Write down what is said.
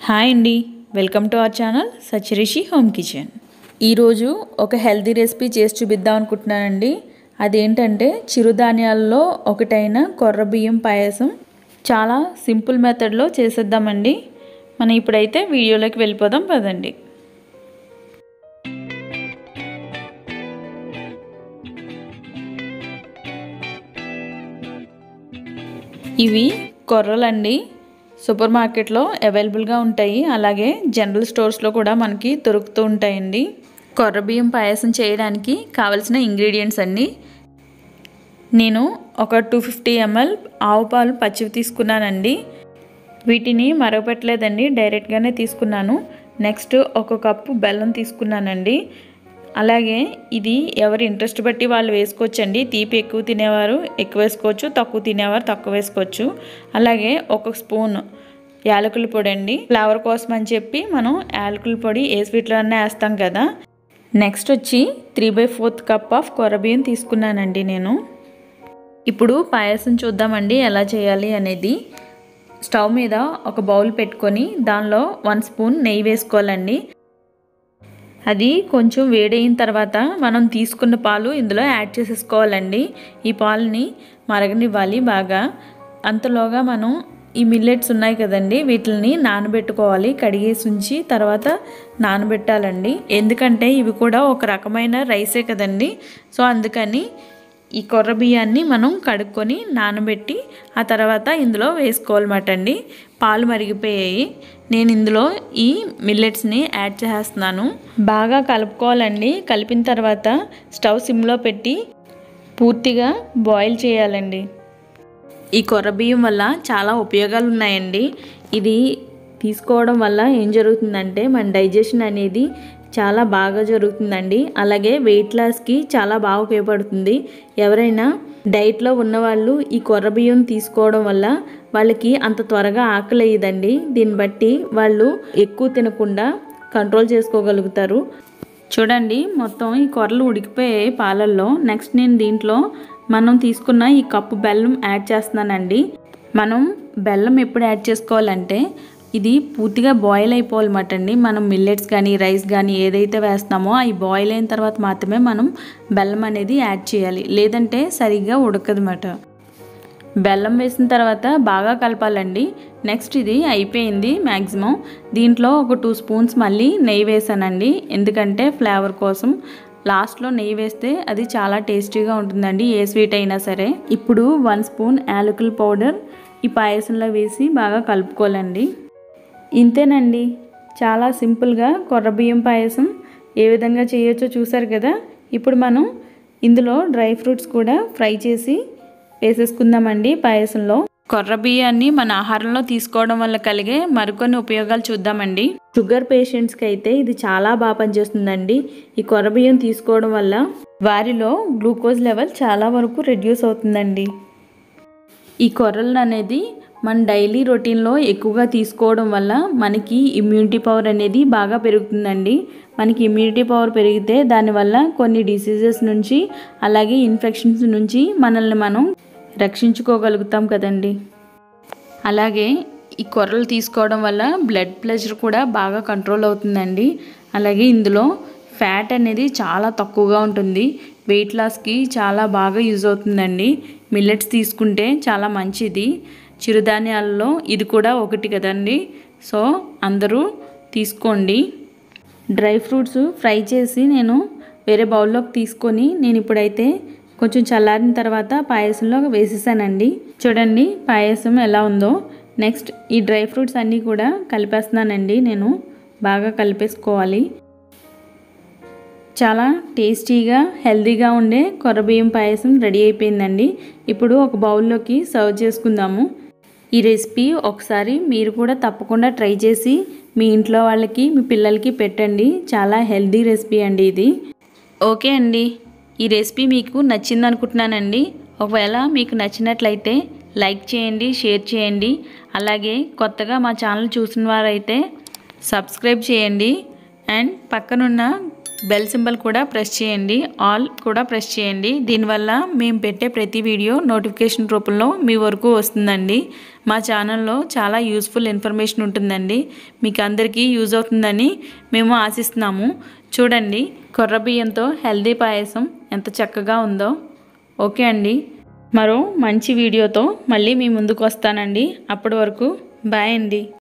hi అండి welcome to our channel Sachirishi home kitchen ఈరోజు ఒక హెల్తీ రెసిపీ చేసి చూపిద్దాం అనుకుంటున్నానండి అదేంటంటే చిరుధాన్యాల్లో ఒకటైన కొర్ర బియ్యం పాయసం చాలా సింపుల్ మెథడ్లో చేసేద్దామండి మనం ఇప్పుడైతే వీడియోలోకి వెళ్ళిపోదాం పదండి ఇవి కొర్రలండి సూపర్ మార్కెట్లో అవైలబుల్గా ఉంటాయి అలాగే జనరల్ స్టోర్స్లో కూడా మనకి దొరుకుతూ ఉంటాయండి కొర్ర బియ్యం పాయసం చేయడానికి కావలసిన ఇంగ్రీడియంట్స్ అండి నేను ఒక టూ ఫిఫ్టీ ఎంఎల్ ఆవు పాలు పచ్చివి తీసుకున్నానండి వీటిని మరగపెట్టలేదండి డైరెక్ట్గానే తీసుకున్నాను నెక్స్ట్ ఒక కప్పు బెల్లం తీసుకున్నానండి అలాగే ఇది ఎవరి ఇంట్రెస్ట్ బట్టి వాళ్ళు వేసుకోవచ్చండి తీపి ఎక్కువ తినేవారు ఎక్కువ వేసుకోవచ్చు తక్కువ తినేవారు తక్కువ వేసుకోవచ్చు అలాగే ఒక స్పూన్ యాలకుల పొడి అండి ఫ్లేవర్ కోసం అని చెప్పి మనం యాలకుల పొడి ఏ స్వీట్లోనే వేస్తాం కదా నెక్స్ట్ వచ్చి three by fourth cup of కొరబియ్యం తీసుకున్నానండి నేను ఇప్పుడు పాయసం చూద్దామండి ఎలా చేయాలి అనేది స్టవ్ మీద ఒక బౌల్ పెట్టుకొని దానిలో వన్ స్పూన్ నెయ్యి వేసుకోవాలండి అది కొంచెం వేడైన తర్వాత మనం తీసుకున్న పాలు ఇందులో యాడ్ చేసేసుకోవాలండి ఈ పాలని మరగనివ్వాలి బాగా అంతలోగా మనం ఈ మిల్లెట్స్ ఉన్నాయి కదండి వీటిని నానబెట్టుకోవాలి కడిగేసి ఉంచి తర్వాత నానబెట్టాలండి ఎందుకంటే ఇవి కూడా ఒక రకమైన రైసే కదండి సో అందుకని ఈ కొర్ర బియ్యాన్ని మనం కడుక్కొని నానబెట్టి ఆ తర్వాత ఇందులో వేసుకోవాలన్నమాట అండి పాలు మరిగిపోయాయి నేను ఇందులో ఈ మిల్లెట్స్ని యాడ్ చేస్తున్నాను బాగా కలుపుకోవాలండి కలిపిన తర్వాత స్టవ్ సిమ్లో పెట్టి పూర్తిగా బాయిల్ చేయాలండి ఈ కొర్ర బియ్యం వల్ల చాలా ఉపయోగాలు ఉన్నాయండి ఇది తీసుకోవడం వల్ల ఏం జరుగుతుందంటే మన డైజెషన్ అనేది చాలా బాగా జరుగుతుందండి అలాగే వెయిట్ లాస్కి చాలా బాగా ఉపయోగపడుతుంది ఎవరైనా డైట్లో ఉన్నవాళ్ళు ఈ కొర్ర బియ్యం తీసుకోవడం వల్ల వాళ్ళకి అంత త్వరగా ఆకలి అయ్యేదండి దీన్ని బట్టి వాళ్ళు ఎక్కువ తినకుండా కంట్రోల్ చేసుకోగలుగుతారు చూడండి మొత్తం ఈ కొర్రలు ఉడికిపోయాయి పాలల్లో నెక్స్ట్ నేను దీంట్లో మనం తీసుకున్న ఈ కప్పు బెల్లం యాడ్ చేస్తున్నానండి మనం బెల్లం ఎప్పుడు యాడ్ చేసుకోవాలంటే ఇది పూర్తిగా బాయిల్ అయిపోవాలన్నమాట అండి మనం మిల్లెట్స్ కానీ రైస్ కానీ ఏదైతే వేస్తామో అవి బాయిల్ అయిన తర్వాత మాత్రమే మనం బెల్లం అనేది యాడ్ చేయాలి లేదంటే సరిగ్గా ఉడకదన్నమాట బెల్లం వేసిన తర్వాత బాగా కలపాలండి నెక్స్ట్ ఇది అయిపోయింది మ్యాక్సిమం దీంట్లో ఒక టూ స్పూన్స్ మళ్ళీ నెయ్యి వేసానండి ఎందుకంటే ఫ్లేవర్ కోసం లాస్ట్లో నెయ్యి వేస్తే అది చాలా టేస్టీగా ఉంటుందండి ఏ స్వీట్ అయినా సరే ఇప్పుడు వన్ స్పూన్ యాలకుల పౌడర్ ఈ పాయసంలో వేసి బాగా కలుపుకోవాలండి ఇంతేనండి చాలా సింపుల్గా కొర్ర బియ్యం పాయసం ఏ విధంగా చేయొచ్చో చూసారు కదా ఇప్పుడు మనం ఇందులో డ్రై ఫ్రూట్స్ కూడా ఫ్రై చేసి వేసేసుకుందామండి పాయసంలో కొర్ర బియ్యాన్ని మన ఆహారంలో తీసుకోవడం వల్ల కలిగే మరికొన్ని ఉపయోగాలు చూద్దామండి షుగర్ పేషెంట్స్కి అయితే ఇది చాలా బాగా పనిచేస్తుందండి ఈ కొర్ర బియ్యం తీసుకోవడం వల్ల వారిలో గ్లూకోజ్ లెవెల్ చాలా వరకు రెడ్యూస్ అవుతుందండి ఈ కొర్రలు అనేది మన డైలీ రొటీన్లో ఎక్కువగా తీసుకోవడం వల్ల మనకి ఇమ్యూనిటీ పవర్ అనేది బాగా పెరుగుతుందండి మనకి ఇమ్యూనిటీ పవర్ పెరిగితే దానివల్ల కొన్ని డిసీజెస్ నుంచి అలాగే ఇన్ఫెక్షన్స్ నుంచి మనల్ని మనం రక్షించుకోగలుగుతాం కదండి అలాగే ఈ కొర్రలు తీసుకోవడం వల్ల బ్లడ్ ప్రెషర్ కూడా బాగా కంట్రోల్ అవుతుందండి అలాగే ఇందులో ఫ్యాట్ అనేది చాలా తక్కువగా ఉంటుంది వెయిట్ లాస్కి చాలా బాగా యూజ్ అవుతుందండి మిల్లెట్స్ తీసుకుంటే చాలా మంచిది చిరుధాన్యాలలో ఇది కూడా ఒకటి కదండి సో అందరూ తీసుకోండి డ్రై ఫ్రూట్స్ ఫ్రై చేసి నేను వేరే బౌల్లోకి తీసుకొని నేను ఇప్పుడైతే కొంచెం చల్లారిన తర్వాత పాయసంలో వేసేసానండి చూడండి పాయసం ఎలా ఉందో నెక్స్ట్ ఈ డ్రై ఫ్రూట్స్ అన్నీ కూడా కలిపేస్తున్నానండి నేను బాగా కలిపేసుకోవాలి చాలా టేస్టీగా హెల్తీగా ఉండే కొర్రబియ్యం పాయసం రెడీ అయిపోయిందండి ఇప్పుడు ఒక బౌల్లోకి సర్వ్ చేసుకుందాము ఈ రెసిపీ ఒకసారి మీరు కూడా తప్పకుండా ట్రై చేసి మీ ఇంట్లో వాళ్ళకి మీ పిల్లలకి పెట్టండి చాలా హెల్తీ రెసిపీ అండి ఇది ఓకే అండి ఈ రెసిపీ మీకు నచ్చింది అనుకుంటున్నానండి ఒకవేళ మీకు నచ్చినట్లయితే లైక్ చేయండి షేర్ చేయండి అలాగే కొత్తగా మా ఛానల్ చూసిన వారైతే సబ్స్క్రైబ్ చేయండి అండ్ పక్కనున్న బెల్ సింబల్ కూడా ప్రెస్ చేయండి ఆల్ కూడా ప్రెస్ చేయండి దీనివల్ల మేము పెట్టే ప్రతి వీడియో నోటిఫికేషన్ రూపంలో మీ వరకు వస్తుందండి మా ఛానల్లో చాలా యూస్ఫుల్ ఇన్ఫర్మేషన్ ఉంటుందండి మీకు అందరికీ యూజ్ అవుతుందని మేము ఆశిస్తున్నాము చూడండి కొర్ర బియ్యంతో హెల్దీ పాయసం ఎంత చక్కగా ఉందో ఓకే అండి మరో మంచి వీడియోతో మళ్ళీ మీ ముందుకు వస్తానండి అప్పటి వరకు బాయ్ అండి